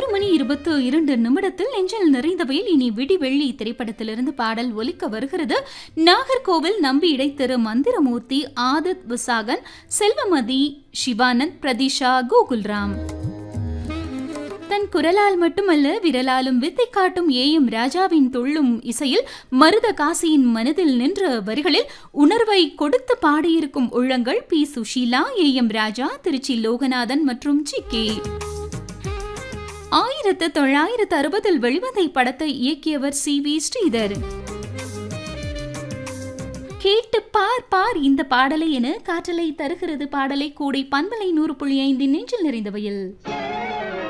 ஒரு மணி இருபத்து இரண்டு நிமிடத்தில் நெஞ்சில் நிறைந்தவையில் இனி விடி வெள்ளி திரைப்படத்திலிருந்து பாடல் ஒலிக்க வருகிறது நாகர்கோவில் நம்பி இடைத்திரு மந்திரமூர்த்தி ஆதித் விசாகன் செல்வமதி சிவானந்த் பிரதிஷா கோகுல்ராம் தன் குரலால் மட்டுமல்ல விரலாலும் வித்தை காட்டும் ஏஎம் ராஜாவின் துள்ளும் இசையில் மருத காசியின் மனதில் நின்ற வரிகளில் உணர்வை கொடுத்து பாடியிருக்கும் உள்ளங்கள் பி சுஷீலா ஏஎம் ராஜா திருச்சி லோகநாதன் மற்றும் ஜி கே ஆயிரத்து தொள்ளாயிரத்து அறுபதில் வெளிவந்த இப்படத்தை இயக்கியவர் சி வி ஸ்ரீதர் கேட்டு பார் பார் இந்த பாடலை என காற்றலை தருகிறது பாடலை கூடை பண்பலை நூறு புள்ளி ஐந்தின் நெஞ்சில் நிறைந்தவையில்